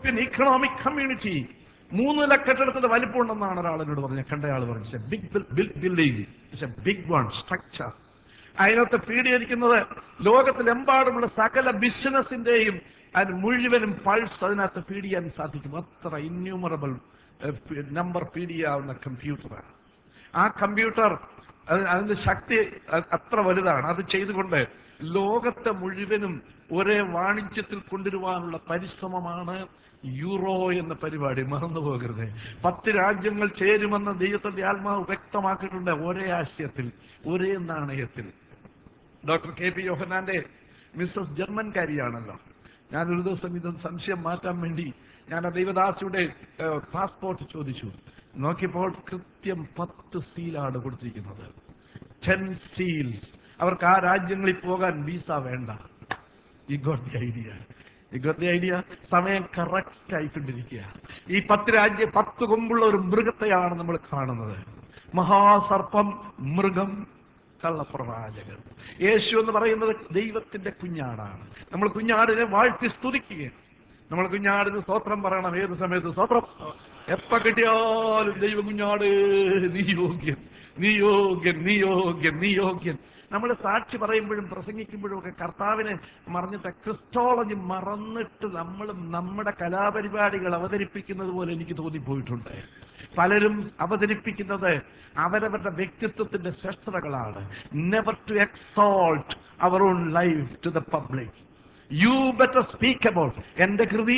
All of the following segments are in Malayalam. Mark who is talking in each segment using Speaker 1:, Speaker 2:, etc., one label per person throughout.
Speaker 1: യൂറോപ്യൻ ഇക്കണോമിക് കമ്മ്യൂണിറ്റി മൂന്ന് നില കെട്ടിടത്തിന്റെ വലിപ്പം ഉണ്ടെന്നാണ് ഒരാൾ എന്നോട് പറഞ്ഞത് കണ്ടയാൾ പറഞ്ഞു big building big one structure അതിനകത്ത് ഫീഡിയിരിക്കുന്നത് ലോകത്തിലെമ്പാടുമുള്ള സകല ബിസിനസിന്റെയും അതിന് മുഴുവനും പൾസ് അതിനകത്ത് ഫീഡ് ചെയ്യാൻ സാധിക്കും അത്ര ഇന്യൂമറബിൾ നമ്പർ ഫീഡ് ചെയ്യാവുന്ന കമ്പ്യൂട്ടറാണ് ആ കമ്പ്യൂട്ടർ അത് അതിന്റെ ശക്തി അ- അത്ര വലുതാണ് അത് ചെയ്തുകൊണ്ട് ലോകത്തെ മുഴുവനും ഒരേ വാണിജ്യത്തിൽ കൊണ്ടുവരുവാനുള്ള പരിശ്രമമാണ് യൂറോ എന്ന പരിപാടി മറന്നു പോകരുത് പത്ത് രാജ്യങ്ങൾ ചേരുമെന്ന് ദൈവത്തിന്റെ ആത്മാവ് വ്യക്തമാക്കിയിട്ടുണ്ട് ഒരേ ആശയത്തിൽ ഒരേ നാണയത്തിൽ ഡോക്ടർ കെ പി യോഹനാന്റെ മിസ്സസ് ജർമ്മൻകാരിയാണല്ലോ ഞാൻ ഒരു ദിവസം ഇത് സംശയം മാറ്റാൻ വേണ്ടി ഞാൻ ആ ദൈവദാസിയുടെ പാസ്പോർട്ട് ചോദിച്ചു നോക്കിയപ്പോൾ കൃത്യം പത്ത് സീലാണ് കൊടുത്തിരിക്കുന്നത് ടെൻ സീൽസ് അവർക്ക് ആ രാജ്യങ്ങളിൽ പോകാൻ വീസ വേണ്ട ഈ ഗോട്ട് ദി ഐഡിയ ഈ ഗോട്ട് ദി ഐഡിയ സമയം കറക്റ്റ് ആയിക്കൊണ്ടിരിക്കുക ഈ പത്ത് രാജ്യ പത്ത് കൊമ്പുള്ള ഒരു മൃഗത്തെയാണ് നമ്മൾ കാണുന്നത് മഹാസർപ്പം മൃഗം കള്ളപ്രവാചകൻ യേശു എന്ന് പറയുന്നത് ദൈവത്തിന്റെ കുഞ്ഞാടാണ് നമ്മൾ കുഞ്ഞാടിനെ വാഴ്ത്തി സ്തുതിക്കുകയാണ് നമ്മൾ കുഞ്ഞാടിന് സ്തോത്രം പറയണം ഏത് സമയത്ത് സ്തോത്രം എപ്പ കിട്ടിയാലും ദൈവ കുഞ്ഞാട് നീ യോഗ്യൻ നീ യോഗ്യൻ നീ യോഗ്യൻ നീ യോഗ്യൻ നമ്മൾ സാക്ഷി പറയുമ്പോഴും പ്രസംഗിക്കുമ്പോഴും ഒക്കെ കർത്താവിനെ മറന്നിട്ട് ക്രിസ്റ്റോളജി മറന്നിട്ട് നമ്മൾ നമ്മുടെ കലാപരിപാടികൾ അവതരിപ്പിക്കുന്നത് പോലെ എനിക്ക് തോന്നിപ്പോയിട്ടുണ്ട് പലരും അവതരിപ്പിക്കുന്നത് അവരവരുടെ വ്യക്തിത്വത്തിന്റെ ശ്രേഷ്ഠതകളാണ് never to exalt our own life to the public you better speak about എന്റെ കൃതി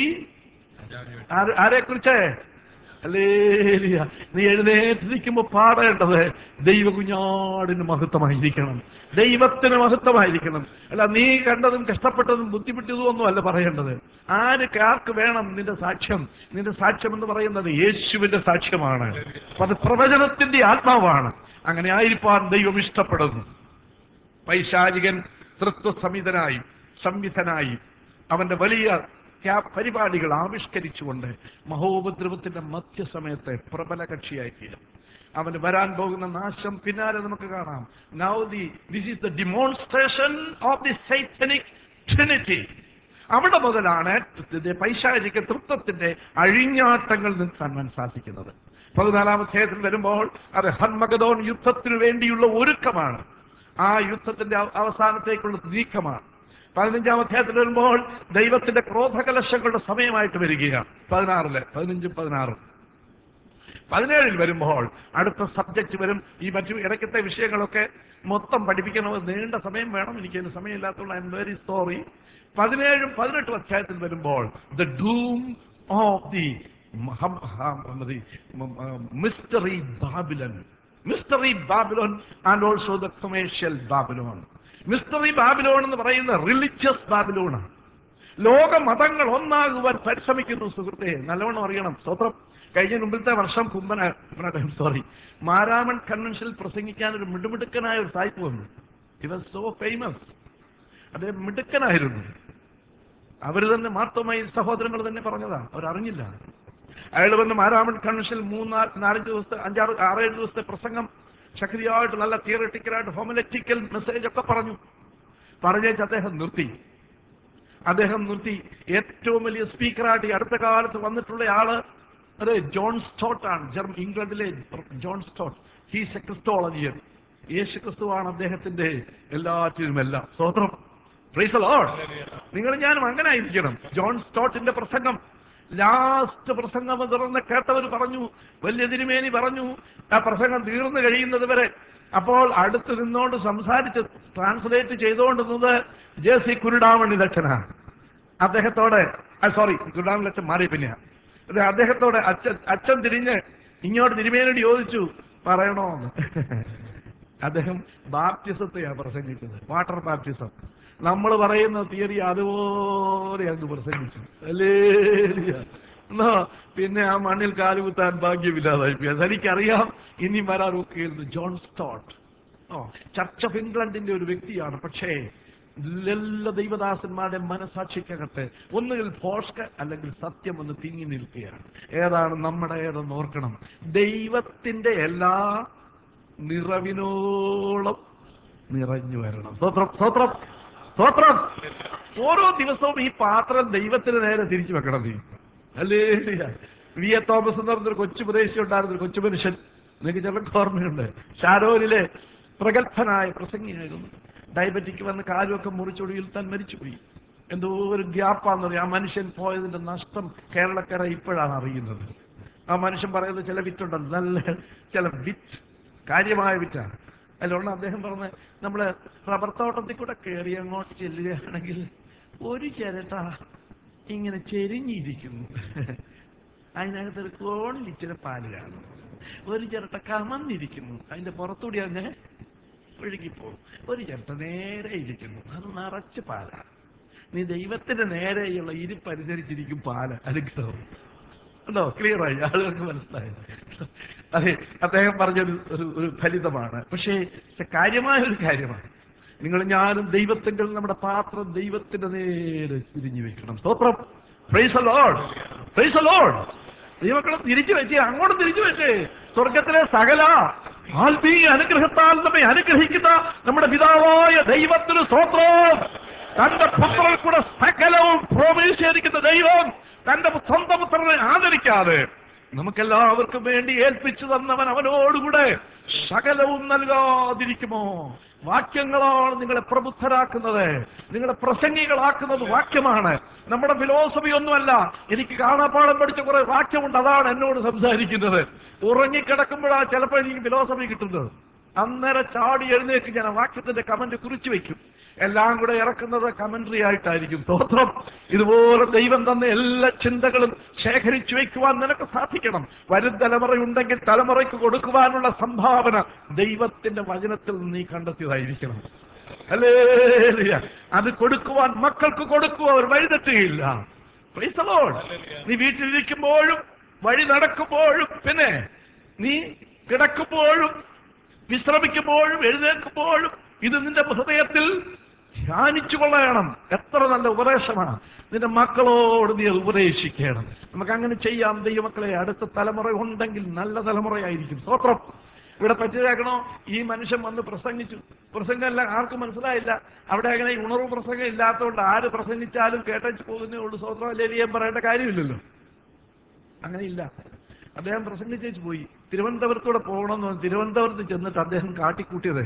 Speaker 1: ആരെ കുറിച്ച് അല്ലേലിയ നീ എഴുന്നേറ്റിരിക്കുമ്പോ പാടേണ്ടത് ദൈവ കുഞ്ഞാടിന് മഹത്വമായിരിക്കണം ദൈവത്തിന് മഹത്വമായിരിക്കണം അല്ല നീ കണ്ടതും കഷ്ടപ്പെട്ടതും ബുദ്ധിമുട്ടിയതും ഒന്നും അല്ല പറയേണ്ടത് ആര് ആർക്ക് വേണം നിന്റെ സാക്ഷ്യം നിന്റെ സാക്ഷ്യം എന്ന് പറയുന്നത് യേശുവിന്റെ സാക്ഷ്യമാണ് അപ്പൊ അത് പ്രവചനത്തിന്റെ ആത്മാവാണ് അങ്ങനെ ആയിരിക്കാൻ ദൈവം ഇഷ്ടപ്പെടുന്നു പൈശാചികൻ തൃത്വസമിതനായി സംവിധനായി അവന്റെ വലിയ ക്യാ- പരിപാടികൾ ആവിഷ്കരിച്ചുകൊണ്ട് മഹോപദ്രവത്തിന്റെ മധ്യസമയത്തെ പ്രബല കക്ഷിയായി തീരും അവന് വരാൻ പോകുന്ന നാശം പിന്നാലെ നമുക്ക് കാണാം now the this is the demonstration of the satanic trinity അവിടെ മുതലാണ് ഇത് പൈശാചിക തൃത്വത്തിന്റെ അഴിഞ്ഞാട്ടങ്ങൾ നിങ്ങൾക്ക് കാണാൻ സാധിക്കുന്നത് പതിനാലാം അധ്യായത്തിൽ വരുമ്പോൾ അത് ഹന്മഗതോൻ യുദ്ധത്തിനു വേണ്ടിയുള്ള ഒരുക്കമാണ് ആ യുദ്ധത്തിന്റെ അവ- അവസാനത്തേക്കുള്ള നീക്കമാണ് പതിനഞ്ചാം അധ്യായത്തിൽ വരുമ്പോൾ ദൈവത്തിന്റെ ക്രോധകലശങ്ങളുടെ സമയമായിട്ട് വരികയാണ് പതിനാറില് പതിനഞ്ചും പതിനാറും പതിനേഴിൽ വരുമ്പോൾ അടുത്ത സബ്ജക്റ്റ് വരും ഈ മറ്റു ഇടയ്ക്കത്തെ വിഷയങ്ങളൊക്കെ മൊത്തം പഠിപ്പിക്കണമെന്ന് നീണ്ട സമയം വേണം എനിക്ക് അതിന് സമയമില്ലാത്തതുകൊണ്ട് ഐ എം വെരി സോറി പതിനേഴും പതിനെട്ടും അധ്യായത്തിൽ വരുമ്പോൾ the doom of the mystery Babylon mystery Babylon and also the commercial Babylon mystery Babylon എന്ന് പറയുന്ന റിലിജിയസ് ബാബിലോണാണ് ലോക മതങ്ങൾ ഒന്നാകുവാൻ പരിശ്രമിക്കുന്നു സുഹൃത്തെ നല്ലവണ്ണം അറിയണം സ്തോത്രം കഴിഞ്ഞ മുമ്പിലത്തെ വർഷം കുമ്പന സോറി മാരാമൺ കൺവെൻഷനിൽ പ്രസംഗിക്കാൻ ഒരു മിടുമിടുക്കനായ ഒരു സായിപ്പ് വന്നു ഇവ സോ ഫേമസ് അദ്ദേഹം മിടുക്കനായിരുന്നു അവർ തന്നെ മാർത്തോമായി സഹോദരങ്ങൾ തന്നെ പറഞ്ഞതാ അവരറിഞ്ഞില്ല അയാൾ വന്ന് മാരാമൺ കൺവെൻഷനിൽ മൂന്നാല് നാലഞ്ച് ദിവസത്തെ അഞ്ചാറ് ആറേഴ് ദിവസത്തെ പ്രസംഗം ശക്തിയായിട്ട് നല്ല തിയററ്റിക്കലായിട്ട് ഹോമലറ്റിക്കൽ മെസ്സേജ് ഒക്കെ പറഞ്ഞു പറഞ്ഞേച്ച് അദ്ദേഹം നിർത്തി അദ്ദേഹം നിർത്തി ഏറ്റവും വലിയ സ്പീക്കറായിട്ട് ഈ അടുത്ത കാലത്ത് വന്നിട്ടുള്ള ആള് അത് ജോൺ സ്റ്റോട്ട് ആണ് ജർമ്മ ഇംഗ്ലണ്ടിലെ John Stott he's a christologian യേശു ക്രിസ്തുവാണ് അദ്ദേഹത്തിന്റെ എല്ലാറ്റിനും എല്ലാം സ്വതന്ത്രം Praise the Lord. നിങ്ങൾ ഞാനും അങ്ങനെ ആയിരിക്കണം ജോൺ സ്റ്റോട്ടിന്റെ പ്രസംഗം ലാസ്റ്റ് പ്രസംഗം തുറന്ന് കേട്ടവർ പറഞ്ഞു വലിയ തിരുമേനി പറഞ്ഞു ആ പ്രസംഗം തീർന്നു കഴിയുന്നത് വരെ അപ്പോൾ അടുത്ത് നിന്നോണ്ട് സംസാരിച്ച് ട്രാൻസ്ലേറ്റ് ചെയ്തുകൊണ്ടിരുന്നത് ജെ സി കുരുടാമണി ദക്ഷനാണ് അദ്ദേഹത്തോട് സോറി കുരുടാമണി ലക്ഷൻ മാറി പിന്നെ അത് അദ്ദേഹത്തോട് അച്ഛൻ അച്ഛൻ തിരിഞ്ഞ് ഇങ്ങോട്ട് തിരുമേനോട് ചോദിച്ചു പറയണോന്ന് അദ്ദേഹം ബാപ്റ്റിസത്തെയാണ് പ്രസംഗിച്ചത് വാട്ടർ ബാപ്റ്റിസം നമ്മൾ പറയുന്ന തിയറി അതുപോലെ അങ്ങ് പ്രസംഗിച്ചു അല്ലേ എന്നാ പിന്നെ ആ മണ്ണിൽ കാലുകുത്താൻ ഭാഗ്യമില്ലാതായി പോയി അതെനിക്കറിയാം ഇനി വരാറൊക്കെ John Stott of church of ഇംഗ്ലണ്ടിന്റെ ഒരു വ്യക്തിയാണ് പക്ഷേ എല്ലാ ദൈവദാസന്മാരുടെ മനസാക്ഷിക്കകത്ത് ഒന്നുകിൽ ഫോഷ്ക അല്ലെങ്കിൽ സത്യം ഒന്ന് തിങ്ങി നിൽക്കുകയാണ് ഏതാണ് നമ്മുടെ ഏതെന്ന് ഓർക്കണം ദൈവത്തിന്റെ എല്ലാ നിറവിനോളം നിറഞ്ഞു വരണം സ്വത്രം സ്വത്രം സ്വത്രം ഓരോ ദിവസവും ഈ പാത്രം ദൈവത്തിന് നേരെ തിരിച്ചു വെക്കണം നീ അല്ലേ വി എ തോമസ് എന്ന് പറഞ്ഞൊരു കൊച്ചു പ്രദേശം ഉണ്ടായിരുന്ന ഒരു കൊച്ചു മനുഷ്യൻ നിങ്ങൾക്ക് ചിലർക്ക് ഓർമ്മയുണ്ട് ഷാരോനിലെ പ്രഗത്ഭനായ പ്രസംഗിയായിരുന്നു ഡയബറ്റിക് വന്ന് കാലുമൊക്കെ മുറിച്ചൊടുവിൽ താൻ മരിച്ചുപോയി എന്തോ ഒരു ഗ്യാപ്പാന്ന് ആ മനുഷ്യൻ പോയതിന്റെ നഷ്ടം കേരളക്കര ഇപ്പോഴാണ് അറിയുന്നത് ആ മനുഷ്യൻ പറയുന്നത് ചില വിറ്റുണ്ടല്ലോ നല്ല ചില വിറ്റ് കാര്യമായ വിറ്റാണ് അതിലുള്ള അദ്ദേഹം പറഞ്ഞ നമ്മള് റബ്ബർ തോട്ടത്തിൽ കൂടെ കയറി അങ്ങോട്ട് ചെല്ലുകയാണെങ്കിൽ ഒരു ചിരട്ട ഇങ്ങനെ ചെരിഞ്ഞിരിക്കുന്നു അതിനകത്ത് ഒരു കോണിൽ ഇച്ചിരി പാല് കാണും ഒരു ചിരട്ട കമന്നിരിക്കുന്നു അതിന്റെ പുറത്തുകൂടി അങ്ങനെ ഒഴുകിപ്പോകും ഒരു ചിരട്ട നേരെ ഇരിക്കുന്നു അത് നിറച്ച് പാലാണ് നീ ദൈവത്തിന്റെ നേരെയുള്ള ഇരിപ്പനുസരിച്ചിരിക്കും പാല് അനുഗ്രഹം ഉണ്ടോ ക്ലിയർ ആയി ആളുകൾക്ക് മനസ്സിലായി അതെ അദ്ദേഹം പറഞ്ഞൊരു ഒരു ഒരു ഫലിതമാണ് പക്ഷേ ഇത് കാര്യമായ ഒരു കാര്യമാണ് നിങ്ങൾ ഞാനും ദൈവത്തിങ്കിൽ നമ്മുടെ പാത്രം ദൈവത്തിന്റെ നേരെ തിരിഞ്ഞു വെക്കണം സ്തോത്രം പ്രൈസ് ലോഡ് പ്രൈസ് ലോഡ് ദൈവക്കളെ തിരിച്ചു വെച്ച് അങ്ങോട്ട് തിരിച്ചു വെച്ച് സ്വർഗത്തിലെ സകല ആത്മീയ അനുഗ്രഹത്താൽ നമ്മെ അനുഗ്രഹിക്കുന്ന നമ്മുടെ പിതാവായ ദൈവത്തിന് സ്തോത്രം തന്റെ പുത്രൻ കൂടെ സകലവും പ്രോമീശേരിക്കുന്ന ദൈവം തന്റെ സ്വന്തം പുത്രനെ ആദരിക്കാതെ നമുക്കെല്ലാവർക്കും വേണ്ടി ഏൽപ്പിച്ചു തന്നവൻ അവനോടുകൂടെ സകലവും നൽകാതിരിക്കുമോ വാക്യങ്ങളാണ് നിങ്ങളെ പ്രബുദ്ധരാക്കുന്നത് നിങ്ങളെ പ്രസംഗികളാക്കുന്നത് വാക്യമാണ് നമ്മുടെ ഫിലോസഫി ഒന്നുമല്ല എനിക്ക് കാണാപ്പാടം പഠിച്ച കുറെ വാക്യമുണ്ട് അതാണ് എന്നോട് സംസാരിക്കുന്നത് ഉറങ്ങിക്കിടക്കുമ്പോഴാണ് ചിലപ്പോൾ എനിക്ക് ഫിലോസഫി കിട്ടുന്നത് അന്നേരം ചാടി എഴുന്നേക്ക് ഞാൻ ആ വാക്യത്തിന്റെ കമന്റ് കുറിച്ചു വെക്കും എല്ലാം കൂടെ ഇറക്കുന്നത് കമന്ററി ആയിട്ടായിരിക്കും സ്തോത്രം ഇതുപോലെ ദൈവം തന്ന എല്ലാ ചിന്തകളും ശേഖരിച്ചു വെക്കുവാൻ നിനക്ക് സാധിക്കണം വരും തലമുറയുണ്ടെങ്കിൽ തലമുറയ്ക്ക് കൊടുക്കുവാനുള്ള സംഭാവന ദൈവത്തിന്റെ വചനത്തിൽ നീ കണ്ടെത്തിയതായിരിക്കണം അല്ലേ അത് കൊടുക്കുവാൻ മക്കൾക്ക് കൊടുക്കുക അവർ വഴിതെറ്റുകയില്ല Praise the Lord. നീ വീട്ടിലിരിക്കുമ്പോഴും വഴി നടക്കുമ്പോഴും പിന്നെ നീ കിടക്കുമ്പോഴും വിശ്രമിക്കുമ്പോഴും എഴുന്നേൽക്കുമ്പോഴും ഇത് നിന്റെ ഹൃദയത്തിൽ ധ്യാനിച്ചു കൊള്ളണം എത്ര നല്ല ഉപദേശമാണ് നിന്റെ മക്കളോട് നീ അത് ഉപദേശിക്കണം നമുക്ക് അങ്ങനെ ചെയ്യാം ദൈവമക്കളെ അടുത്ത തലമുറ ഉണ്ടെങ്കിൽ നല്ല തലമുറയായിരിക്കും സ്തോത്രം ഇവിടെ പറ്റിയതാക്കണോ ഈ മനുഷ്യൻ വന്ന് പ്രസംഗിച്ചു പ്രസംഗമല്ല ആർക്കും മനസ്സിലായില്ല അവിടെ അങ്ങനെ ഈ ഉണർവ് പ്രസംഗം ഇല്ലാത്തതുകൊണ്ട് ആര് പ്രസംഗിച്ചാലും കേട്ടു പോകുന്നേ ഉള്ളൂ സ്തോത്രം അല്ലെങ്കിൽ ഞാൻ പറയേണ്ട കാര്യമില്ലല്ലോ അങ്ങനെയില്ല അദ്ദേഹം പ്രസംഗിച്ചേച്ച് പോയി തിരുവനന്തപുരത്തൂടെ പോകണമെന്ന് പറഞ്ഞ് തിരുവനന്തപുരത്ത് ചെന്നിട്ട് അദ്ദേഹം കാട്ടിക്കൂട്ടിയത്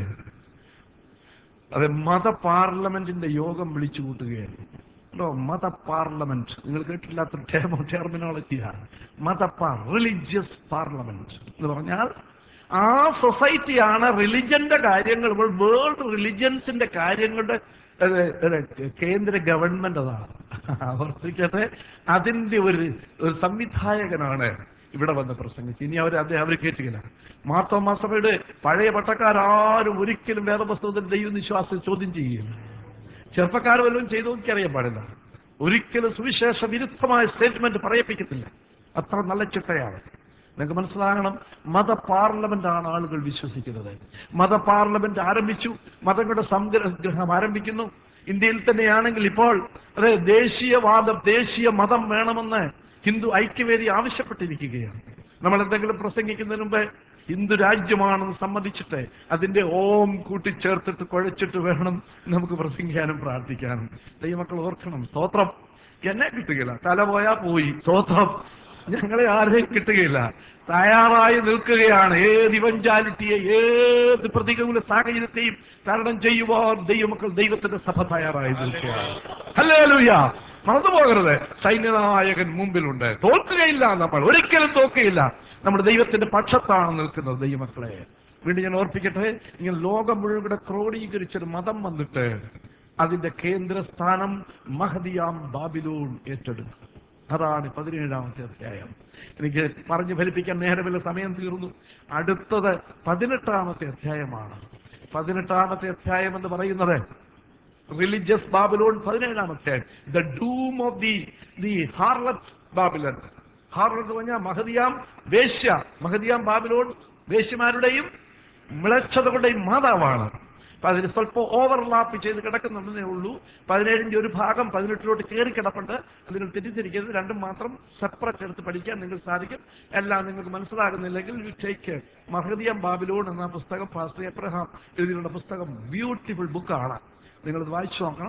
Speaker 1: അതെ മത പാർലമെന്റിന്റെ യോഗം വിളിച്ചു കൂട്ടുകയായിരുന്നു കേട്ടോ മത പാർലമെന്റ് നിങ്ങൾ കേട്ടില്ലാത്ത ടേമോ ടെർമിനോളജിയാണ് മത റിലീജിയസ് പാർലമെന്റ് എന്ന് പറഞ്ഞാൽ ആ സൊസൈറ്റിയാണ് റിലിജന്റെ കാര്യങ്ങൾ വേൾഡ് റിലിജൻസിന്റെ കാര്യങ്ങളുടെ ഏഹ്, ഏഹ്, കേന്ദ്ര ഗവൺമെന്റ് അതാണ് ആവർത്തിക്കട്ടെ അതിന്റെ ഒരു ഒരു സംവിധായകനാണ് ഇവിടെ വന്ന് പ്രസംഗിച്ച് ഇനി അവർ അദ്ദേഹം അവർ കേട്ടില്ല മാർത്തോമാ സഭയുടെ പഴയ പട്ടക്കാരും ഒരിക്കലും വേദപുസ്തകത്തിൽ ദൈവവിശ്വാസം ചോദ്യം ചെയ്യുകയില്ല ചെറുപ്പക്കാർ വല്ലതും ചെയ്തു എനിക്കറിയാൻ പാടില്ല ഒരിക്കലും സുവിശേഷ വിരുദ്ധമായ സ്റ്റേറ്റ്മെന്റ് പറയിപ്പിക്കത്തില്ല അത്ര നല്ല ചിട്ടയാണ് നിങ്ങൾക്ക് മനസ്സിലാകണം മത പാർലമെന്റ് ആണ് ആളുകൾ വിശ്വസിക്കുന്നത് മത പാർലമെന്റ് ആരംഭിച്ചു മതങ്ങളുടെ സംഗ്രഹം ആരംഭിക്കുന്നു ഇന്ത്യയിൽ തന്നെയാണെങ്കിൽ ഇപ്പോൾ അതെ ദേശീയവാദം ദേശീയ മതം വേണമെന്ന് ഹിന്ദു ഐക്യവേദി ആവശ്യപ്പെട്ടിരിക്കുകയാണ് നമ്മൾ എന്തെങ്കിലും പ്രസംഗിക്കുന്നതിന് മുമ്പ് ഹിന്ദു രാജ്യമാണെന്ന് സമ്മതിച്ചിട്ട് അതിന്റെ ഓം കൂട്ടിച്ചേർത്തിട്ട് കുഴച്ചിട്ട് വേണം നമുക്ക് പ്രസംഗിക്കാനും പ്രാർത്ഥിക്കാനും ദൈവമക്കൾ ഓർക്കണം സ്തോത്രം എന്നെ കിട്ടുകയില്ല തല പോയാ പോയി സ്തോത്രം ഞങ്ങളെ ആരെയും കിട്ടുകയില്ല തയ്യാറായി നിൽക്കുകയാണ് ഏത് ഇവഞ്ചാലിറ്റിയെ ഏത് പ്രതികൂല സാഹചര്യത്തെയും തരണം ചെയ്യുവാൻ ദൈവമക്കൾ ദൈവത്തിന്റെ സഭ തയ്യാറായി നിൽക്കുകയാണ് ഹല്ലേലൂയ മറന്നുപോകരുത് സൈന്യനായകൻ മുമ്പിലുണ്ട് തോൽക്കുകയില്ല നമ്മൾ ഒരിക്കലും തോൽക്കുകയില്ല നമ്മുടെ ദൈവത്തിന്റെ പക്ഷത്താണ് നിൽക്കുന്നത് ദൈവമക്കളെ വീണ്ടും ഞാൻ ഓർപ്പിക്കട്ടെ ഇങ്ങനെ ലോകം മുഴുവൻ കൂടെ ക്രോഡീകരിച്ചൊരു മതം വന്നിട്ട് അതിന്റെ കേന്ദ്രസ്ഥാനം മഹദിയാം ബാബിലോൺ ഏറ്റെടുക്കും അതാണ് പതിനേഴാമത്തെ അധ്യായം എനിക്ക് പറഞ്ഞു ഫലിപ്പിക്കാൻ നേരമില്ല സമയം തീർന്നു അടുത്തത് പതിനെട്ടാമത്തെ അധ്യായമാണ് പതിനെട്ടാമത്തെ അധ്യായം എന്ന് പറയുന്നത് റിലിജിയസ് ബാബിലോൺ പതിനേഴാമത്തെ the doom of the the harlot Babylon harlot എന്ന് പറഞ്ഞാൽ മഹദിയാം വേശ്യ മഹദിയാം ബാബിലോൺ വേശ്യമാരുടെയും മിളച്ചതകളുടെയും മാതാവാണ് അപ്പൊ അതിന് സ്വല്പം ഓവർലാപ്പ് ചെയ്ത് കിടക്കുന്നുണ്ടെന്നേ ഉള്ളൂ പതിനേഴിന്റെ ഒരു ഭാഗം പതിനെട്ടിലോട്ട് കയറി കിടപ്പുണ്ട് അത് നിങ്ങൾ തെറ്റിദ്ധരിക്കരുത് രണ്ടും മാത്രം സെപ്പറേറ്റ് എടുത്ത് പഠിക്കാൻ നിങ്ങൾക്ക് സാധിക്കും എല്ലാം നിങ്ങൾക്ക് മനസ്സിലാകുന്നില്ലെങ്കിൽ യു ടേക്ക് മഹദിയം ബാബിലോൺ എന്ന പുസ്തകം ഫാസ്റ്റർ എബ്രഹാം എഴുതിയുള്ള പുസ്തകം ബ്യൂട്ടിഫുൾ ബുക്കാണ് നിങ്ങളത് വായിച്ചു നോക്കണം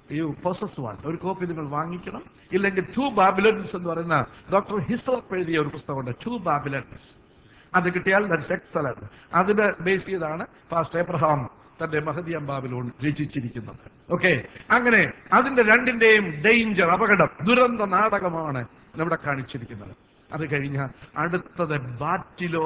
Speaker 1: യു പൊസസ് വൺ ഒരു കോപ്പി നിങ്ങൾ വാങ്ങിക്കണം ഇല്ലെങ്കിൽ ടു ബാബിലൻസ് എന്ന് പറയുന്ന ഡോക്ടർ ഹിസോപ്പ് എഴുതിയ ഒരു പുസ്തകമുണ്ട് ടു ബാബിലൻസ് അത് കിട്ടിയാൽ ദാറ്റ്സ് എക്സലന്റ് അതിനെ ബേസ് ചെയ്താണ് ഫാസ്റ്റ് എബ്രഹാം തന്റെ മഹദിയം ബാബിലോൺ രചിച്ചിരിക്കുന്നത് ഓക്കെ അങ്ങനെ അതിന്റെ രണ്ടിന്റെയും ഡേഞ്ചർ അപകടം ദുരന്ത നാടകമാണ് ഇവിടെ കാണിച്ചിരിക്കുന്നത് അത് കഴിഞ്ഞാൽ അടുത്തത് ബാറ്റിലോ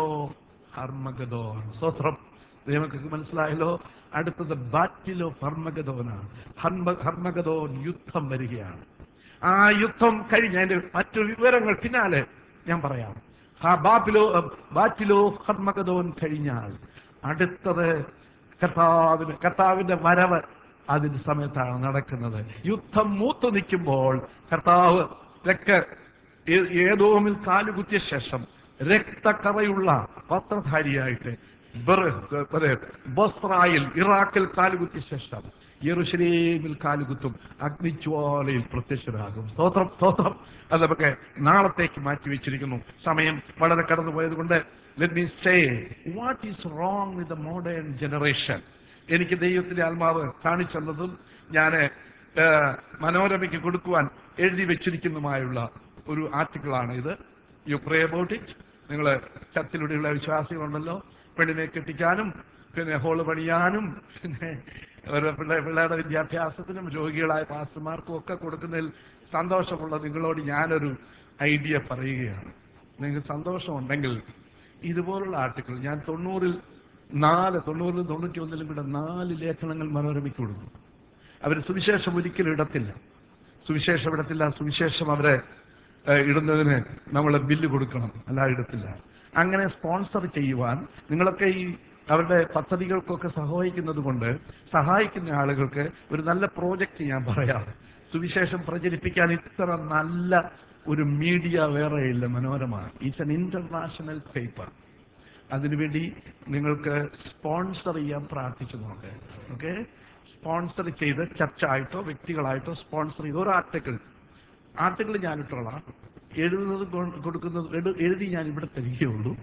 Speaker 1: ഹർമഗദോൻ സ്വത്രം നിങ്ങൾക്ക് മനസ്സിലായല്ലോ അടുത്തത് ബാറ്റിലോ ഹർമഗദോനാണ് ഹർമ ഹർമഗദോൻ യുദ്ധം വരികയാണ് ആ യുദ്ധം കഴിഞ്ഞ അതിന്റെ മറ്റു വിവരങ്ങൾ പിന്നാലെ ഞാൻ പറയാം ആ ബാപ്പിലോ ബാറ്റിലോ ഹർമഗദോൻ കഴിഞ്ഞാൽ അടുത്തത് കർത്താവിന് കർത്താവിന്റെ വരവ് അതിന് സമയത്താണ് നടക്കുന്നത് യുദ്ധം മൂത്തു നിൽക്കുമ്പോൾ കർത്താവ് രക്ക ഏ- ഏതോമിൽ കാലുകുത്തിയ ശേഷം രക്തക്കറയുള്ള വസ്ത്രധാരിയായിട്ട് ബെറ്- അതെ, ബസ്രായിൽ ഇറാഖിൽ കാലുകുത്തിയ ശേഷം യെറുശലേമിൽ കാലുകുത്തും അഗ്നിജ്വാലയിൽ പ്രത്യക്ഷരാകും സ്തോത്രം സ്തോത്രം അത് നമുക്ക് നാളത്തേക്ക് മാറ്റി വെച്ചിരിക്കുന്നു സമയം വളരെ കടന്നു പോയത് കൊണ്ട് let me say what is wrong with the modern generation എനിക്ക് ദൈവത്തിന്റെ ആത്മാവ് കാണിച്ചെന്നതും ഞാൻ മനോരമയ്ക്ക് കൊടുക്കുവാൻ എഴുതി വെച്ചിരിക്കുന്നതുമായുള്ള ഒരു ആർട്ടിക്കിളാണ് ഇത് യു പ്രേ അബൌട്ട് ഇറ്റ് നിങ്ങൾ ചത്തിലൂടെയുള്ള വിശ്വാസികളുണ്ടല്ലോ പെണ്ണിനെ കെട്ടിക്കാനും പിന്നെ ഹോള് പണിയാനും പിന്നെ ഒരു പിള്ളേ പിള്ളേരുടെ വിദ്യാഭ്യാസത്തിനും രോഗികളായ പാസ്റ്റർമാർക്കും ഒക്കെ കൊടുക്കുന്നതിൽ സന്തോഷമുള്ള നിങ്ങളോട് ഞാനൊരു ഐഡിയ പറയുകയാണ് നിങ്ങൾക്ക് സന്തോഷമുണ്ടെങ്കിൽ ഇതുപോലുള്ള ആർട്ടിക്കിൾ ഞാൻ തൊണ്ണൂറിൽ നാല് തൊണ്ണൂറിൽ തൊണ്ണൂറ്റി ഒന്നിലും കൂടെ നാല് ലേഖനങ്ങൾ മനോരമയ്ക്ക് കൊടുക്കും അവർ സുവിശേഷം ഒരിക്കലും ഇടത്തില്ല സുവിശേഷം ഇടത്തില്ല സുവിശേഷം അവരെ ഏഹ്, ഇടുന്നതിന് നമ്മൾ ബില്ല് കൊടുക്കണം അല്ല ഇടത്തില്ല അങ്ങനെ സ്പോൺസർ ചെയ്യുവാൻ നിങ്ങളൊക്കെ ഈ അവരുടെ പദ്ധതികൾക്കൊക്കെ സഹായിക്കുന്നത് കൊണ്ട് സഹായിക്കുന്ന ആളുകൾക്ക് ഒരു നല്ല പ്രോജക്റ്റ് ഞാൻ പറയാം സുവിശേഷം പ്രചരിപ്പിക്കാൻ ഇത്ര നല്ല ഒരു മീഡിയ വേറെയില്ല Manorama it's an international paper അതിനുവേണ്ടി നിങ്ങൾക്ക് സ്പോൺസർ ചെയ്യാൻ പ്രാർത്ഥിച്ചു നോക്ക് ഓക്കെ സ്പോൺസർ ചെയ്ത് ചർച്ച ആയിട്ടോ വ്യക്തികളായിട്ടോ സ്പോൺസർ ചെയ്ത് ഒരു ആർട്ടിക്കിൾ ആർട്ടിക്കിൾ ഞാൻ ഇട്ടോളാം എഴുതുന്നത് കൊ- കൊടുക്കുന്നത് എഴു- എഴുതി ഞാൻ ഇവിടെ തരികയുള്ളൂ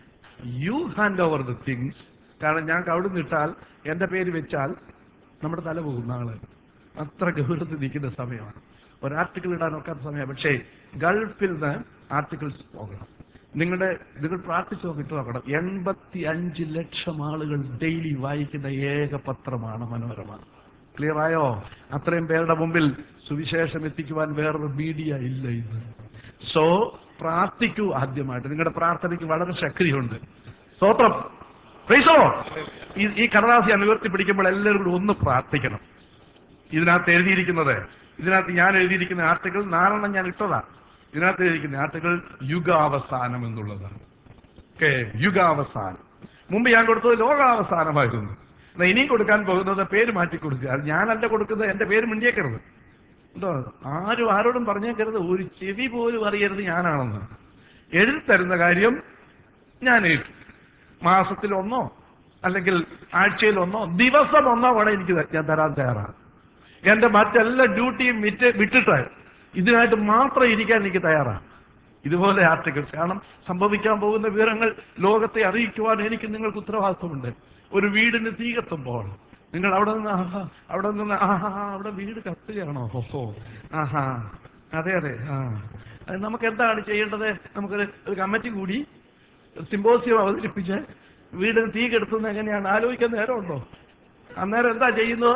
Speaker 1: you hand over the things കാരണം ഞങ്ങൾക്ക് അവിടെ ഇട്ടാൽ എന്റെ പേര് വെച്ചാൽ നമ്മുടെ തല പോകും നാളെ അത്ര ഗൗരവത്തിൽ നിൽക്കുന്ന സമയമാണ് ഒരു ആർട്ടിക്കിൾ ഇടാൻ ഒക്കാത്ത സമയം പക്ഷേ ഗൾഫിൽ നിന്ന് ആർട്ടിക്കിൾസ് പോകണം നിങ്ങളുടെ നിങ്ങൾ പ്രാർത്ഥിച്ചു നോക്കിയിട്ട് നോക്കണം എൺപത്തി അഞ്ച് ലക്ഷം ആളുകൾ ഡെയിലി വായിക്കുന്ന ഏക പത്രമാണ് മനോരമ ക്ലിയർ ആയോ അത്രയും പേരുടെ മുമ്പിൽ സുവിശേഷം എത്തിക്കുവാൻ വേറൊരു മീഡിയ ഇല്ല ഇന്ന് സോ പ്രാർത്ഥിക്കൂ ആദ്യമായിട്ട് നിങ്ങളുടെ പ്രാർത്ഥനയ്ക്ക് വളരെ ശക്തിയുണ്ട് സ്തോത്രം Praise the Lord. ഈ ഈ കടലാസ് ഞാൻ ഉയർത്തി പിടിക്കുമ്പോൾ എല്ലാവരും കൂടി ഒന്ന് പ്രാർത്ഥിക്കണം ഇതിനകത്ത് എഴുതിയിരിക്കുന്നത് ഇതിനകത്ത് ഞാൻ എഴുതിയിരിക്കുന്ന ആർട്ടിക്കിൾ നാലെണ്ണം ഞാൻ ഇട്ടതാ ഇതിനകത്ത് എഴുതിയിരിക്കുന്ന ആർട്ടിക്കിൾ യുഗാവസാനം എന്നുള്ളതാണ് ഓക്കെ യുഗാവസാനം മുമ്പ് ഞാൻ കൊടുത്തത് ലോകാവസാനമായിരുന്നു എന്നാ ഇനിയും കൊടുക്കാൻ പോകുന്നത് പേര് മാറ്റി കൊടുക്കുക അത് ഞാനല്ല കൊടുക്കുന്നത് എന്റെ പേര് മിണ്ടിയേക്കരുത് എന്തോ ആരും ആരോടും പറഞ്ഞേക്കരുത് ഒരു ചെവി പോലും അറിയരുത് ഞാനാണെന്ന് എഴുതി തരുന്ന കാര്യം ഞാൻ ഏറ്റു മാസത്തിൽ ഒന്നോ അല്ലെങ്കിൽ ആഴ്ചയിൽ ഒന്നോ ദിവസം ഒന്നോ വേണം എനിക്ക് ത- ഞാൻ തരാൻ തയ്യാറാണ് എന്റെ മറ്റെല്ലാ ഡ്യൂട്ടിയും വിറ്റ് വിട്ടിട്ട് ഇതിനായിട്ട് മാത്രം ഇരിക്കാൻ എനിക്ക് തയ്യാറാണ് ഇതുപോലെ ആർട്ടിക്കിൾസ് കാരണം സംഭവിക്കാൻ പോകുന്ന വിവരങ്ങൾ ലോകത്തെ അറിയിക്കുവാൻ എനിക്ക് നിങ്ങൾക്ക് ഉത്തരവാദിത്വമുണ്ട് ഒരു വീടിന് തീ കത്തുമ്പോൾ നിങ്ങൾ അവിടെ നിന്ന് ആഹാ അവിടെ നിന്ന് ആഹാ അവിടെ വീട് കത്തുകയാണോ ഓഹോ ആഹാ അതെ അതെ ആ അത് നമുക്ക് എന്താണ് ചെയ്യേണ്ടത് നമുക്കൊരു ഒരു കമ്മിറ്റി കൂടി സിമ്പോസിയം അവതരിപ്പിച്ച് വീടിന് തീ കെടുത്തുന്നത് എങ്ങനെയാണ് ആലോചിക്കാൻ നേരമുണ്ടോ അന്നേരം എന്താ ചെയ്യുന്നത്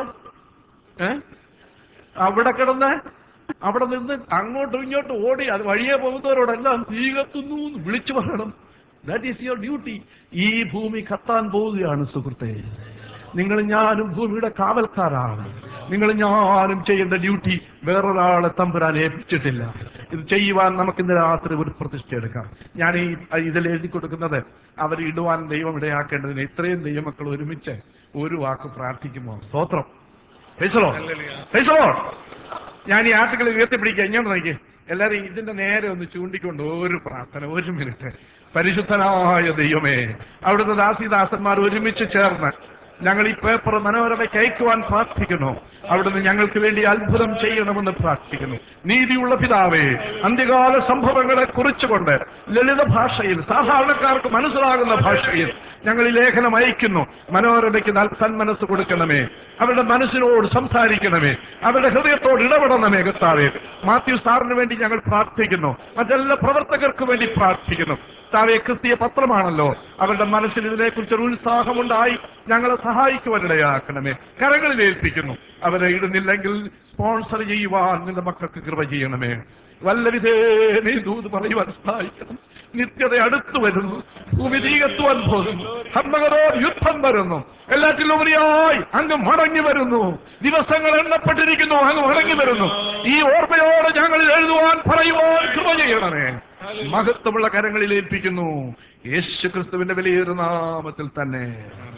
Speaker 1: ഏ അവിടെ കിടന്ന് അവിടെ നിന്ന് അങ്ങോട്ടും ഇങ്ങോട്ടും ഓടി അത് വഴിയെ പോകുന്നവരോടെല്ലാം തീ കത്തുന്നു എന്ന് വിളിച്ചു പറയണം ദാറ്റ് ഈസ് യുവർ ഡ്യൂട്ടി ഈ ഭൂമി കത്താൻ പോവുകയാണ് സുഹൃത്തെ നിങ്ങൾ ഞാനും ഭൂമിയുടെ കാവൽക്കാരാണ് നിങ്ങൾ ഞാനും ചെയ്യേണ്ട ഡ്യൂട്ടി വേറൊരാളെ തമ്പുരാൻ ഏൽപ്പിച്ചിട്ടില്ല ഇത് ചെയ്യുവാൻ നമുക്ക് ഇന്ന് രാത്രി ഒരു പ്രതിഷ്ഠ എടുക്കാം ഞാൻ ഈ ഇതിൽ എഴുതി കൊടുക്കുന്നത് അവർ ഇടുവാൻ ദൈവം ഇടയാക്കേണ്ടതിന് ഇത്രയും ദൈവമക്കൾ ഒരുമിച്ച് ഒരു വാക്ക് പ്രാർത്ഥിക്കുമോ സ്തോത്രം Praise the Lord. Praise the Lord. ഞാൻ ഈ ആർട്ടിക്കിൾ ഉയർത്തിപ്പിടിക്കുക ഇങ്ങോട്ട് നോക്കി എല്ലാരും ഇതിന്റെ നേരെ ഒന്ന് ചൂണ്ടിക്കൊണ്ട് ഒരു പ്രാർത്ഥന ഒരു മിനിറ്റ് പരിശുദ്ധനായ ദൈവമേ അവിടുത്തെ ദാസിദാസന്മാർ ഒരുമിച്ച് ചേർന്ന് ഞങ്ങൾ ഈ പേപ്പർ മനോരമയ്ക്ക് അയക്കുവാൻ പ്രാർത്ഥിക്കുന്നു അവിടുന്ന് ഞങ്ങൾക്ക് വേണ്ടി അത്ഭുതം ചെയ്യണമെന്ന് പ്രാർത്ഥിക്കുന്നു നീതിയുള്ള പിതാവേ അന്ത്യകാല സംഭവങ്ങളെ കുറിച്ചുകൊണ്ട് ലളിത ഭാഷയിൽ സാധാരണക്കാർക്ക് മനസ്സിലാകുന്ന ഭാഷയിൽ ഞങ്ങൾ ഈ ലേഖനം അയക്കുന്നു മനോരമയ്ക്ക് നൽ- സന്മനസ് കൊടുക്കണമേ അവരുടെ മനസ്സിനോട് സംസാരിക്കണമേ അവരുടെ ഹൃദയത്തോട് ഇടപെടണമേ കർത്താവേ മാത്യു സാറിന് വേണ്ടി ഞങ്ങൾ പ്രാർത്ഥിക്കുന്നു മറ്റെല്ലാ പ്രവർത്തകർക്ക് വേണ്ടി പ്രാർത്ഥിക്കുന്നു താവെ ക്രിസ്തീയ പത്രമാണല്ലോ അവരുടെ മനസ്സിൽ ഇതിനെക്കുറിച്ചൊരു ഉത്സാഹമുണ്ടായി ഞങ്ങളെ സഹായിക്കുവാനിടയാക്കണമേ കരങ്ങളിൽ ഏൽപ്പിക്കുന്നു അവരെ ഇടുന്നില്ലെങ്കിൽ സ്പോൺസർ ചെയ്യുവാൻ നിന്റെ മക്കൾക്ക് കൃപ ചെയ്യണമേ വല്ല വിധേന ഈ ദൂത് പറയുവാൻ സഹായിക്കണം നിത്യത അടുത്തു വരുന്നു ഭൂമി തീകത്തുവാൻ പോകുന്നു ഹർമ്മകരോ യുദ്ധം വരുന്നു എല്ലാറ്റിലുപരിയായി അങ്ങ് മടങ്ങി വരുന്നു ദിവസങ്ങൾ എണ്ണപ്പെട്ടിരിക്കുന്നു അങ്ങ് മടങ്ങി വരുന്നു ഈ ഓർമ്മയോടെ ഞങ്ങളിൽ എഴുതുവാൻ പറയുവാൻ കൃപ ചെയ്യണമേ മഹത്വമുള്ള കരങ്ങളിൽ ഏൽപ്പിക്കുന്നു യേശു ക്രിസ്തുവിന്റെ വലിയൊരു നാമത്തിൽ തന്നെ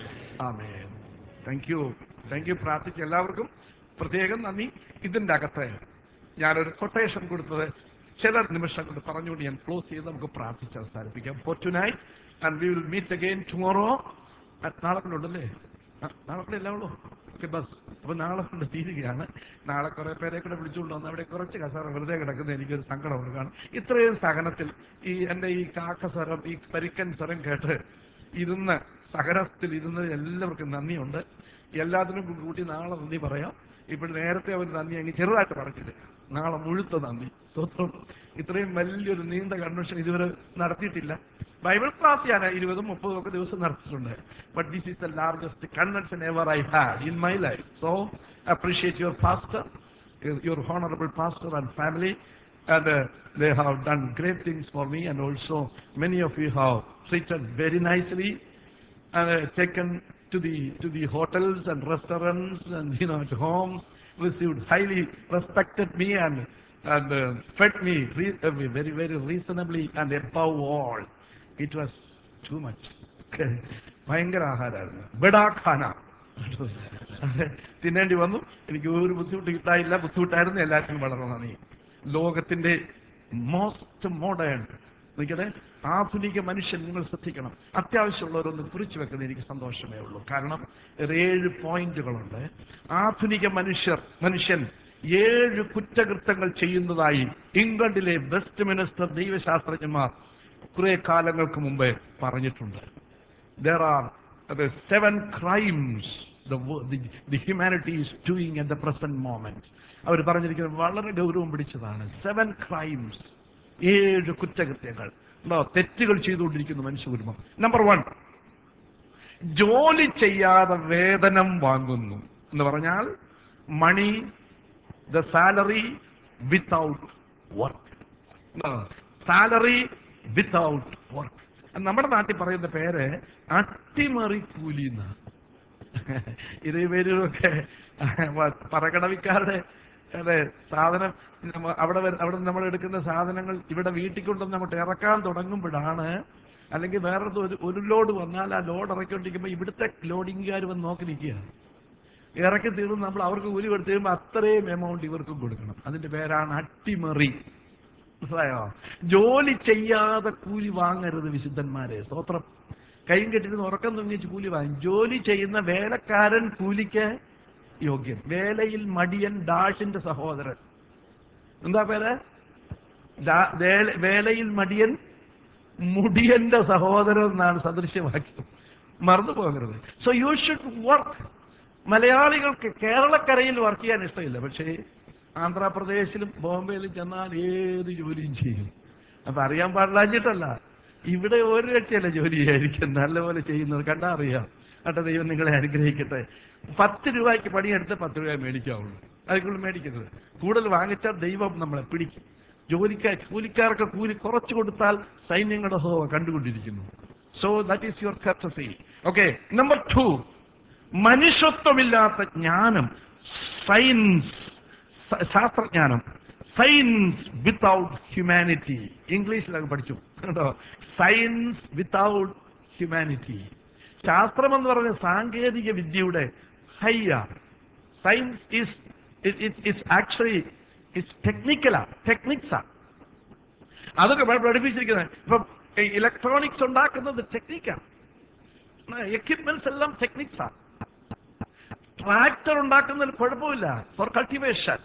Speaker 1: ആമേ താങ്ക് യു താങ്ക് യു പ്രാർത്ഥിച്ച എല്ലാവർക്കും പ്രത്യേകം നന്ദി ഇതിന്റെ അകത്ത് ഞാനൊരു കൊട്ടേഷൻ കൊടുത്തത് ചില നിമിഷം കൊണ്ട് പറഞ്ഞുകൊണ്ട് ഞാൻ ക്ലോസ് ചെയ്ത് നമുക്ക് പ്രാർത്ഥിച്ച് അവസാനിപ്പിക്കാം for tonight and we will meet again tomorrow നാളെ കൊണ്ടുണ്ടല്ലേ ആ, നാളെ കൂടെ എല്ലാം ഉള്ളൂ ഓക്കെ ബസ് അപ്പൊ നാളെ കൊണ്ട് തീരുകയാണ് നാളെ കുറെ പേരെ കൂടെ വിളിച്ചുകൊണ്ട് വന്ന് അവിടെ കുറച്ച് കസേര വെറുതെ കിടക്കുന്ന എനിക്കൊരു സങ്കടമുണ്ട് കാരണം ഇത്രയും സഹനത്തിൽ ഈ എന്റെ ഈ കാക്ക സ്വരം ഈ പരിക്കൻ സ്വരം കേട്ട് ഇരുന്ന് സഹനത്തിൽ ഇരുന്നത് എല്ലാവർക്കും നന്ദിയുണ്ട് എല്ലാത്തിനും കൂട്ടി നാളെ നന്ദി പറയാം ഇപ്പോൾ നേരത്തെ അവർ നന്ദി അങ്ങ് ചെറുതായിട്ട് പറഞ്ഞിട്ട് നാളെ മുഴുത്ത നന്ദി സ്തോത്രം ഇത്രയും വലിയൊരു നീണ്ട കൺവെൻഷൻ ഇതുവരെ നടത്തിയിട്ടില്ല ബൈബിൾ ക്ലാസ് ഞാൻ ഇരുപതും മുപ്പതും ഒക്കെ ദിവസം നടത്തിയിട്ടുണ്ട് but this is the largest convention ever I had in my life so appreciate your pastor your honourable pastor and family and uh, they have done great things for me and also many of you have treated very nicely and uh, taken to the to the hotels and restaurants and you know at home received highly respected me and and uh, fed me re- uh, very very reasonably and above all it was too much ഭയങ്കര ആഹാരമായിരുന്നു ബഡാഖാന തിന്നേണ്ടി വന്നു എനിക്ക് ഒരു ബുദ്ധിമുട്ട് കിട്ടായില്ല ബുദ്ധിമുട്ടായിരുന്നു എല്ലാത്തിനും വളരെ നന്ദി ലോകത്തിന്റെ മോസ്റ്റ് മോഡേൺ നിൽക്കട്ടെ ആധുനിക മനുഷ്യൻ നിങ്ങൾ ശ്രദ്ധിക്കണം അത്യാവശ്യമുള്ളവരൊന്ന് കുറിച്ചു വെക്കുന്നത് എനിക്ക് സന്തോഷമേ ഉള്ളൂ കാരണം ഒരു ഏഴ് പോയിന്റുകളുണ്ട് ആധുനിക മനുഷ്യർ മനുഷ്യൻ ഏഴ് കുറ്റകൃത്യങ്ങൾ ചെയ്യുന്നതായി ഇംഗ്ലണ്ടിലെ വെസ്റ്റ് മിനിസ്റ്റർ ദൈവശാസ്ത്രജ്ഞന്മാർ കുറെ കാലങ്ങൾക്ക് മുമ്പേ പറഞ്ഞിട്ടുണ്ട് there are uh, seven crimes the, wo- the, the humanity is doing at the present moment അവർ പറഞ്ഞിരിക്കുന്നത് വളരെ ഗൗരവം പിടിച്ചതാണ് സെവൻ ക്രൈംസ് ഏഴ് കുറ്റകൃത്യങ്ങൾ ഉണ്ടോ തെറ്റുകൾ ചെയ്തുകൊണ്ടിരിക്കുന്നു മനുഷ്യകുടുംബം നമ്പർ വൺ ജോലി ചെയ്യാതെ വേതനം വാങ്ങുന്നു എന്ന് പറഞ്ഞാൽ money the salary without work salary without work നമ്മുടെ നാട്ടിൽ പറയുന്ന പേര് അട്ടിമറി കൂലി എന്നാണ് ഇത് ഇവരൊക്കെ പറകടവിക്കാരുടെ അതെ സാധനം നമ്മ- അവിടെ വര- അവിടെ നമ്മൾ എടുക്കുന്ന സാധനങ്ങൾ ഇവിടെ വീട്ടിൽ കൊണ്ടുവന്ന് അങ്ങോട്ട് ഇറക്കാൻ തുടങ്ങുമ്പോഴാണ് അല്ലെങ്കിൽ വേറെ ഒരു ഒരു ലോഡ് വന്നാൽ ആ ലോഡ് ഇറക്കിക്കൊണ്ടിരിക്കുമ്പോൾ ഇവിടുത്തെ ലോഡിങ്ങുകാർ വന്ന് നോക്കി നിൽക്കുകയാണ് ഇറക്കി തീർന്ന് നമ്മൾ അവർക്ക് കൂലി കൊടുത്തു കഴിയുമ്പോൾ അത്രയും എമൗണ്ട് ഇവർക്കും കൊടുക്കണം അതിന്റെ പേരാണ് അട്ടിമറി മനസ്സിലായോ ജോലി ചെയ്യാതെ കൂലി വാങ്ങരുത് വിശുദ്ധന്മാരെ സ്തോത്രം കൈയും കെട്ടിരുന്ന് ഉറക്കം തുങ്ങിച്ച് കൂലി വാങ്ങും ജോലി ചെയ്യുന്ന വേലക്കാരൻ കൂലിക്ക് യോഗ്യൻ വേലയിൽ മടിയൻ ഡാഷിന്റെ സഹോദരൻ എന്താ പേര് ഡാ- വേല- വേലയിൽ മടിയൻ മുടിയന്റെ സഹോദരൻ എന്നാണ് സദൃശ്യവാക്യം മറന്നു പോകരുത് സോ യു ഷുഡ് വർക്ക് മലയാളികൾക്ക് കേരളക്കരയിൽ വർക്ക് ചെയ്യാൻ ഇഷ്ടമില്ല പക്ഷേ ആന്ധ്രാപ്രദേശിലും ബോംബെയിലും ചെന്നാൽ ഏത് ജോലിയും ചെയ്യും അപ്പൊ അറിയാൻ പാടില്ലാഞ്ഞിട്ടല്ല ഇവിടെ ഒരു രക്ഷയല്ല ജോലി ചെയ്യായിരിക്കും നല്ലപോലെ ചെയ്യുന്നത് കണ്ടാ അറിയാം കേട്ടോ ദൈവം നിങ്ങളെ അനുഗ്രഹിക്കട്ടെ പത്ത് രൂപയ്ക്ക് പണിയെടുത്ത് പത്ത് രൂപ മേടിക്കാവുള്ളൂ അതിക്കുള്ളിൽ മേടിക്കരുത് കൂടുതൽ വാങ്ങിച്ചാൽ ദൈവം നമ്മളെ പിടിക്കും ജോലിക്കാർ കൂലിക്കാർക്ക് കൂലി കുറച്ച് കൊടുത്താൽ സൈന്യങ്ങളുടെ ഹോ കണ്ടുകൊണ്ടിരിക്കുന്നു so that is your courtesy okay number two മനുഷ്യത്വമില്ലാത്ത ജ്ഞാനം സയൻസ് സ- ശാസ്ത്രജ്ഞാനം സയൻസ് വിത്തൗട്ട് ഹ്യൂമാനിറ്റി ഇംഗ്ലീഷിലൊക്കെ പഠിച്ചു കേട്ടോ സയൻസ് വിത്തൗട്ട് ഹ്യൂമാനിറ്റി ശാസ്ത്രം എന്ന് പറഞ്ഞ സാങ്കേതിക വിദ്യയുടെ ഹയ്യ science is it's actually it's ടെക്നിക്കലാ ടെക്നിക്സാ അതൊക്കെ പഠി- പഠിപ്പിച്ചിരിക്കുന്നത് ഇപ്പം ഇലക്ട്രോണിക്സ് ഉണ്ടാക്കുന്നത് ടെക്നിക്കാണ് എക്യുപ്മെന്റ്സ് എല്ലാം ടെക്നിക്സാ ട്രാക്ടർ ഉണ്ടാക്കുന്നതിൽ കുഴപ്പമില്ല ഫോർ കൾട്ടിവേഷൻ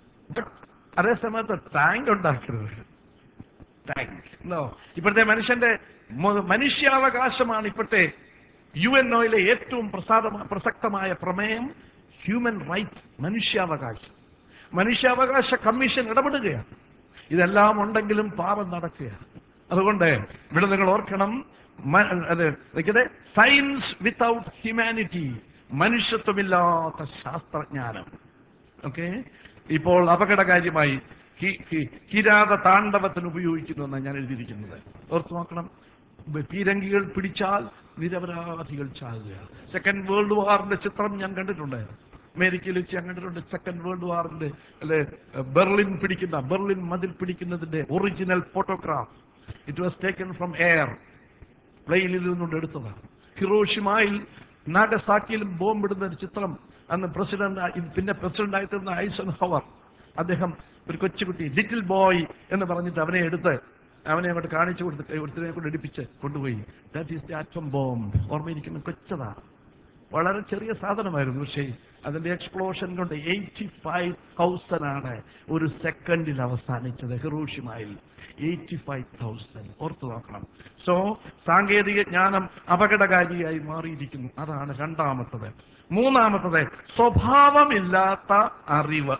Speaker 1: അതേ സമയത്ത് ടാങ്ക് ഉണ്ടാക്കരുത് ടാങ്ക് നോ ഇപ്പോഴത്തെ മനുഷ്യന്റെ മു- മനുഷ്യാവകാശമാണ് ഇപ്പോഴത്തെ യു എൻ ഒയിലെ ഏറ്റവും പ്രസാദ പ്രസക്തമായ പ്രമേയം ഹ്യൂമൻ റൈറ്റ് മനുഷ്യാവകാശം മനുഷ്യാവകാശ കമ്മീഷൻ ഇടപെടുകയാണ് ഇതെല്ലാം ഉണ്ടെങ്കിലും പാപം നടക്കുകയാണ് അതുകൊണ്ട് ഇവിടെ നിങ്ങൾ ഓർക്കണം മ- അത് സയൻസ് വിത്തൗട്ട് ഹ്യൂമാനിറ്റി മനുഷ്യത്വമില്ലാത്ത ശാസ്ത്രജ്ഞാനം ഓക്കെ ഇപ്പോൾ അപകടകാര്യമായി കി- കി- കിരാത താണ്ഡവത്തിന് ഉപയോഗിക്കുന്നു എന്നാണ് ഞാൻ എഴുതിയിരിക്കുന്നത് ഓർത്ത് നോക്കണം ബ- പീരങ്കികൾ പിടിച്ചാൽ നിരപരാധികൾ ചാകുകയാണ് സെക്കൻഡ് വേൾഡ് വാറിന്റെ ചിത്രം ഞാൻ കണ്ടിട്ടുണ്ട് അമേരിക്കയിൽ വെച്ച് ഞാൻ കണ്ടിട്ടുണ്ട് സെക്കൻഡ് വേൾഡ് വാറിന്റെ അല്ലെ ബെർലിൻ പിടിക്കുന്ന ബെർലിൻ മതിൽ പിടിക്കുന്നതിന്റെ original photograph it was taken from air പ്ലെയിനിൽ നിന്നുകൊണ്ട് എടുത്തതാണ് ഹിറോഷിമായിൽ നാഗസാക്കിയിലും ബോംബിടുന്ന ഒരു ചിത്രം അന്ന് പ്രസിഡന്റ് പിന്നെ പ്രസിഡന്റ് ആയിത്തീർന്ന ഐസൺ ഹവർ അദ്ദേഹം ഒരു കൊച്ചുകുട്ടി ലിറ്റിൽ ബോയ് എന്ന് പറഞ്ഞിട്ട് അവനെ എടുത്ത് അവനെ അങ്ങോട്ട് കാണിച്ചു കൊടുത്തിട്ട് ഒരുത്തിനെ കൊണ്ട് എടുപ്പിച്ച് കൊണ്ടുപോയി that is the atom bomb ഓർമ്മയിരിക്കുന്ന കൊച്ചതാ വളരെ ചെറിയ സാധനമായിരുന്നു പക്ഷേ അതിന്റെ എക്സ്പ്ലോഷൻ കൊണ്ട് എയ്റ്റി ഫൈവ് തൗസൻഡ് ആണ് ഒരു സെക്കൻഡിൽ അവസാനിച്ചത് ഹിറോഷിമായിൽ എയ്റ്റി ഫൈവ് തൗസൻഡ് ഓർത്തു നോക്കണം സോ സാങ്കേതിക ജ്ഞാനം അപകടകാരിയായി മാറിയിരിക്കുന്നു അതാണ് രണ്ടാമത്തത് മൂന്നാമത്തത് സ്വഭാവമില്ലാത്ത അറിവ്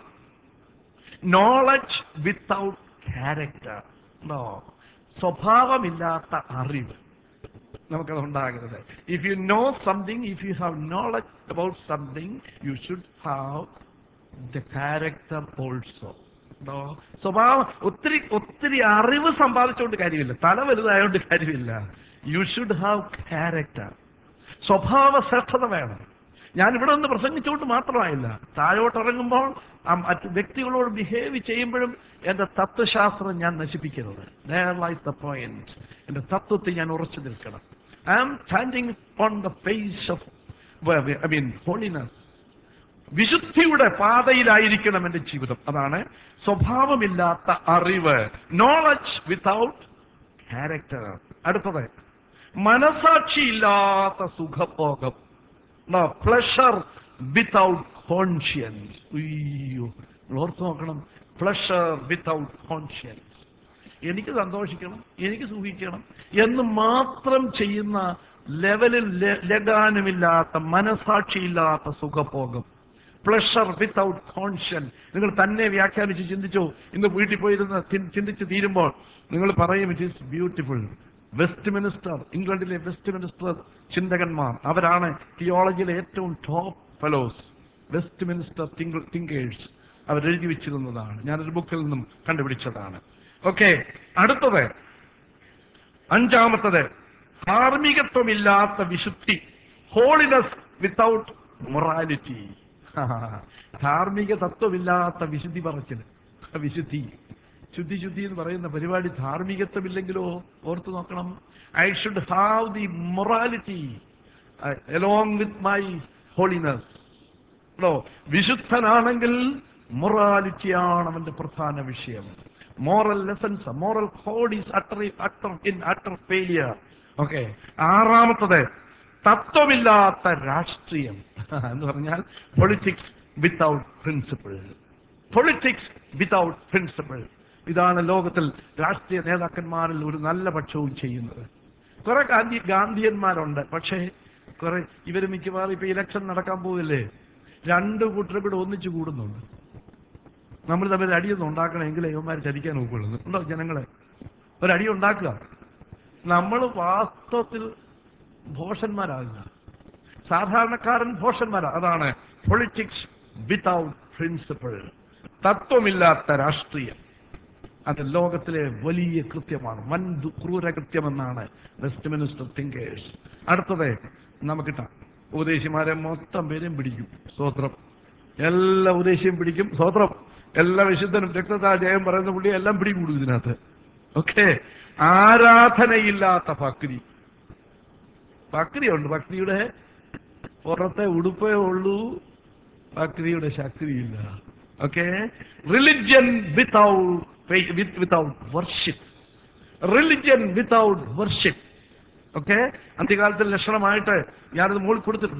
Speaker 1: നോളജ് വിത്തൗട്ട് ക്യാരക്ടർ നോ സ്വഭാവമില്ലാത്ത അറിവ് നമുക്കത് ഉണ്ടാകരുത് if you know something if you have knowledge about something you should have the character also സ്വഭാവം ഒത്തിരി ഒത്തിരി അറിവ് സമ്പാദിച്ചുകൊണ്ട് കാര്യമില്ല തല വലുതായതുകൊണ്ട് കാര്യമില്ല യു ഷുഡ് ഹാവ് ക്യാരക്ടർ സ്വഭാവ ശ്രദ്ധത വേണം ഞാൻ ഇവിടെ ഒന്ന് പ്രസംഗിച്ചുകൊണ്ട് മാത്രമായില്ല താഴോട്ടിറങ്ങുമ്പോൾ ആ മറ്റ് വ്യക്തികളോട് ബിഹേവ് ചെയ്യുമ്പോഴും എന്റെ തത്വശാസ്ത്രം ഞാൻ നശിപ്പിക്കരുത് ലൈസ് ദ പോയിന്റ് എന്റെ തത്വത്തിൽ ഞാൻ ഉറച്ചു നിൽക്കണം I am standing on the face of I mean holiness വിശുദ്ധിയുടെ പാതയിലായിരിക്കണം എന്റെ ജീവിതം അതാണ് സ്വഭാവമില്ലാത്ത അറിവ് നോളജ് വിത്തൗട്ട് ക്യാരക്ടർ അടുത്തത് മനസാക്ഷിയില്ലാത്ത സുഖഭോഗം പ്ലഷർ വിത്തൗട്ട് കോൺഷ്യൻസ് അയ്യോ നിങ്ങൾ ഓർത്ത് നോക്കണം പ്ലഷർ വിത്തൗട്ട് കോൺഷ്യൻസ് എനിക്ക് സന്തോഷിക്കണം എനിക്ക് സുഖിക്കണം എന്ന് മാത്രം ചെയ്യുന്ന ലെവലിൽ ല- ലഗാനുമില്ലാത്ത മനസാക്ഷിയില്ലാത്ത സുഖഭോഗം പ്ലഷർ വിത്തൗട്ട് കോൺഷ്യൻ നിങ്ങൾ തന്നെ വ്യാഖ്യാനിച്ച് ചിന്തിച്ചോ ഇന്ന് വീട്ടിൽ പോയിരുന്ന് ചിൻ- ചിന്തിച്ച് തീരുമ്പോൾ നിങ്ങൾ പറയും it is beautiful Westminster ഇംഗ്ലണ്ടിലെ വെസ്റ്റ് മിനിസ്റ്റർ ചിന്തകന്മാർ അവരാണ് തിയോളജിയിലെ ഏറ്റവും top fellows Westminster thinkers അവരെഴുതി വെച്ചിരുന്നതാണ് ഞാനൊരു ബുക്കിൽ നിന്നും കണ്ടുപിടിച്ചതാണ് ഓക്കെ അടുത്തത് അഞ്ചാമത്തത് ധാർമ്മികത്വമില്ലാത്ത വിശുദ്ധി ഹോളിനെസ് വിത്തൗട്ട് മൊറാലിറ്റി ധാർമ്മിക തത്വമില്ലാത്ത വിശുദ്ധി പറച്ചിൽ വിശുദ്ധി ശുദ്ധി ശുദ്ധി എന്ന് പറയുന്ന പരിപാടി ധാർമ്മികത്വമില്ലെങ്കിലോ ഓർത്തു നോക്കണം I should have the morality along with my holiness ോ വിശുദ്ധനാണെങ്കിൽ മൊറാലിറ്റിയാണ് അവന്റെ പ്രധാന വിഷയം moral lessons moral code is utter utter in utter failure okay ആറാമത്തത് തത്വമില്ലാത്ത രാഷ്ട്രീയം എന്ന് പറഞ്ഞാൽ politics without principle politics without principle ഇതാണ് ലോകത്തിൽ രാഷ്ട്രീയ നേതാക്കന്മാരിൽ ഒരു നല്ല പക്ഷവും ചെയ്യുന്നത് കുറെ ഗാന്ധി ഗാന്ധിയന്മാരുണ്ട് പക്ഷേ കുറെ ഇവര് മിക്കവാറും ഇപ്പൊ ഇലക്ഷൻ നടക്കാൻ പോകില്ലേ രണ്ട് കൂട്ടരും കൂടെ ഒന്നിച്ചു കൂടുന്നുണ്ട് നമ്മൾ തമ്മിൽ അടിയൊന്നും ഉണ്ടാക്കണമെങ്കിൽ ഇവന്മാർ ചതിക്കാൻ നോക്കുള്ളൂ ഉണ്ടോ ജനങ്ങളെ ഒരടി ഉണ്ടാക്കുക നമ്മൾ വാസ്തവത്തിൽ ഭോഷന്മാരാകുക സാധാരണക്കാരൻ ഭോഷന്മാരാ അതാണ് പൊളിറ്റിക്സ് വിത്തൗട്ട് പ്രിൻസിപ്പിൾ തത്വമില്ലാത്ത രാഷ്ട്രീയം അത് ലോകത്തിലെ വലിയ കൃത്യമാണ് വൻ ദു- ക്രൂരകൃത്യമെന്നാണ് വെസ്റ്റ് മിനിസ്റ്റർ തിങ്കേഴ്സ് അടുത്തത് നമുക്കിട്ടാം ഉപദേശിമാരെ മൊത്തം പേരെയും പിടിക്കും സ്തോത്രം എല്ലാ ഉപദേശിയും പിടിക്കും സ്തോത്രം എല്ലാ വിശുദ്ധനും രക്തത്താ ജയം പറയുന്ന പുള്ളി എല്ലാം പിടികൂടും ഇതിനകത്ത് ഓക്കെ ആരാധനയില്ലാത്ത ഭക്തി ഭക്തിയുണ്ട് ഭക്തിയുടെ പുറത്തെ ഉടുപ്പേ ഉള്ളൂ ഭക്തിയുടെ ശക്തിയില്ല okay religion without without worship religion without worship okay അന്ത്യകാലത്തിൽ ലക്ഷണമായിട്ട് ഞാനത് മുകളിൽ കൊടുത്തിട്ടുണ്ട്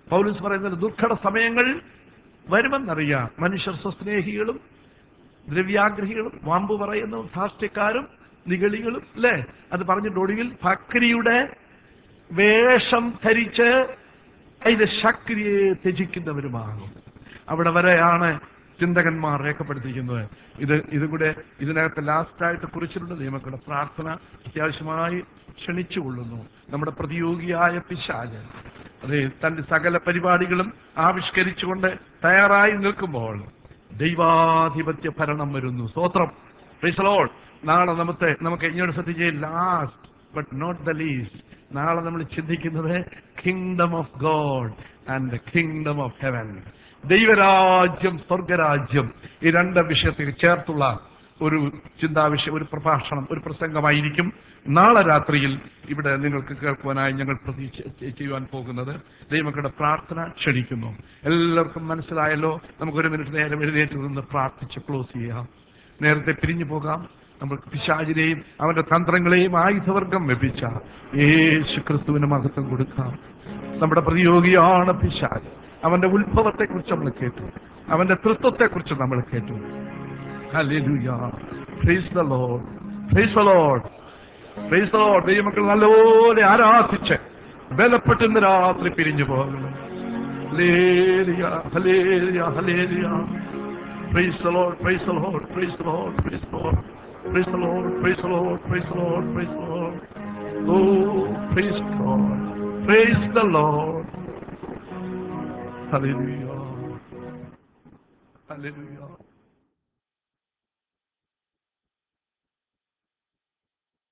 Speaker 1: പൗലൂസ് പറയുന്നത് ദുർഘട സമയങ്ങൾ വരുമെന്നറിയാം മനുഷ്യർ സ്വസ്നേഹികളും ദ്രവ്യാഗ്രഹികളും വാമ്പ് പറയുന്നു ധാർഷ്ട്യക്കാരും നിഗളികളും അല്ലേ അത് പറഞ്ഞിട്ട് ഒടുവിൽ ഭക്രിയുടെ വേഷം ധരിച്ച് അതിന്റെ ശക്തിയെ ത്യജിക്കുന്നവരുമാകും അവിടെ വരെയാണ് ചിന്തകന്മാർ രേഖപ്പെടുത്തിയിരിക്കുന്നത് ഇത് ഇതും കൂടെ ഇതിനകത്ത് ലാസ്റ്റായിട്ട് കുറിച്ചിട്ടുണ്ട് നിയമക്കളുടെ പ്രാർത്ഥന അത്യാവശ്യമായി ക്ഷണിച്ചുകൊള്ളുന്നു നമ്മുടെ പ്രതിയോഗിയായ പിശാജ് അതെ തന്റെ സകല പരിപാടികളും ആവിഷ്കരിച്ചുകൊണ്ട് തയ്യാറായി നിൽക്കുമ്പോൾ ദൈവാധിപത്യ ഭരണം വരുന്നു സ്തോത്രം Praise the Lord. നാളെ നമുക്ക് നമുക്ക് ഇങ്ങോട്ട് ശ്രദ്ധിച്ചേ last but not the least നാളെ നമ്മൾ ചിന്തിക്കുന്നത് kingdom of God and kingdom of heaven ദൈവരാജ്യം സ്വർഗരാജ്യം ഈ രണ്ട് വിഷയത്തിൽ ചേർത്തുള്ള ഒരു ചിന്താവിഷയം ഒരു പ്രഭാഷണം ഒരു പ്രസംഗമായിരിക്കും നാളെ രാത്രിയിൽ ഇവിടെ നിങ്ങൾക്ക് കേൾക്കുവാനായി ഞങ്ങൾ പ്രതീക്ഷ ചെയ്യുവാൻ പോകുന്നത് ദൈവങ്ങളുടെ പ്രാർത്ഥന ക്ഷണിക്കുന്നു എല്ലാവർക്കും മനസ്സിലായല്ലോ നമുക്കൊരു മിനിറ്റ് നേരം എഴുന്നേറ്റ് നിന്ന് പ്രാർത്ഥിച്ച് ക്ലോസ് ചെയ്യാം നേരത്തെ പിരിഞ്ഞു പോകാം നമുക്ക് പിശാചിനെയും അവന്റെ തന്ത്രങ്ങളെയും ആയുധവർഗം ലഭിച്ച യേശു ക്രിസ്തുവിന് മഹത്വം കൊടുക്കാം നമ്മുടെ പ്രതിയോഗിയാണ് പിശാജ് അവന്റെ ഉത്ഭവത്തെ കുറിച്ച് നമ്മൾ കേട്ടു അവന്റെ തൃത്വത്തെ കുറിച്ച് നമ്മൾ കേട്ടു Hallelujah. Praise the Lord. Praise the Lord. Praise the Lord. ദൈവമക്കൾ നല്ലപോലെ ആരാധിച്ച് ബലപ്പെട്ട് ഇന്ന് രാത്രി പിരിഞ്ഞു പോകണം Hallelujah. Hallelujah. Hallelujah. Praise the Lord. Praise the Lord. Praise the Lord. Praise the Lord. Praise the Lord. Praise the Lord. Praise the Lord. Praise the Lord. Oh, praise God. Praise the Lord. Hallelujah. Hallelujah.